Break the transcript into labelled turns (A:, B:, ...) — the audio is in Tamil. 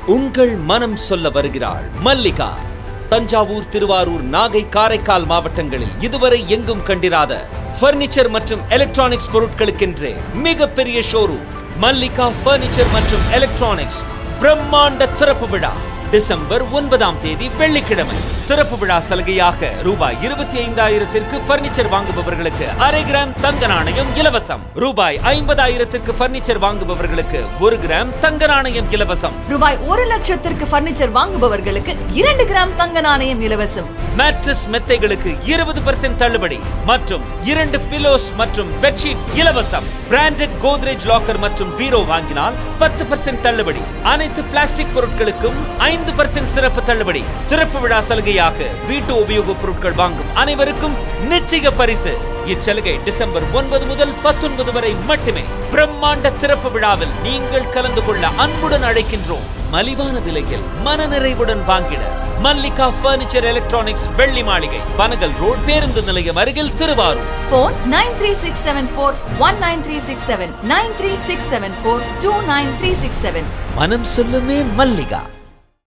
A: உங்கள் மனம் சொல்ல வருகிறாள் மல்லிகா தஞ்சாவூர் திருவாரூர் நாகை காரைக்கால் மாவட்டங்களில் இதுவரை எங்கும் கண்டிராத பர்னிச்சர் மற்றும் எலக்ட்ரானிக்ஸ் பொருட்களுக்கென்றே மிகப்பெரிய ஷோரூம் மல்லிகா பர்னிச்சர் மற்றும் எலக்ட்ரானிக்ஸ் பிரம்மாண்ட திறப்பு விழா டிசம்பர் ஒன்பதாம் தேதி வெள்ளிக்கிழமை திறப்பு விழா சலுகையாக ரூபாய் இருபத்தி ஐந்தாயிரத்திற்கு பர்னிச்சர் வாங்குபவர்களுக்கு அரை கிராம் தங்க நாணயம் இலவசம் ரூபாய் ஐம்பதாயிரத்திற்கு பர்னிச்சர் வாங்குபவர்களுக்கு ஒரு கிராம் தங்க நாணயம் இலவசம்
B: ரூபாய் ஒரு லட்சத்திற்கு பர்னிச்சர் வாங்குபவர்களுக்கு இரண்டு கிராம் தங்க நாணயம் இலவசம்
A: மேட்ரஸ் மெத்தைகளுக்கு இருபது பர்சன்ட் தள்ளுபடி மற்றும் இரண்டு பிலோஸ் மற்றும் பெட்ஷீட் இலவசம் பிராண்டட் கோத்ரேஜ் லாக்கர் மற்றும் பீரோ வாங்கினால் பத்து பர்சன்ட் தள்ளுபடி அனைத்து பிளாஸ்டிக் பொருட்களுக்கும் ஐந்து பர்சன்ட் சிறப்பு தள்ளுபடி திறப்பு விழா சலுகையாக வீட்டு உபயோகப் பொருட்கள் வாங்கும் அனைவருக்கும் நிச்சய பரிசு இச்சலுகை டிசம்பர் ஒன்பது முதல் பத்தொன்பது வரை மட்டுமே பிரம்மாண்ட திறப்பு விழாவில் நீங்கள் கலந்து கொள்ள அன்புடன் அழைக்கின்றோம் மலிவான விலையில் மனநிறைவுடன் வாங்கிட மல்லிகா பர்னிச்சர் எலக்ட்ரானிக்ஸ் வெள்ளி மாளிகை பனகல் ரோட் பேருந்து நிலையம் அருகில் Thiruvarur
B: phone nine three six seven four one nine three six seven nine three six seven four two nine three six seven
A: மனம் சொல்லுமே மல்லிகா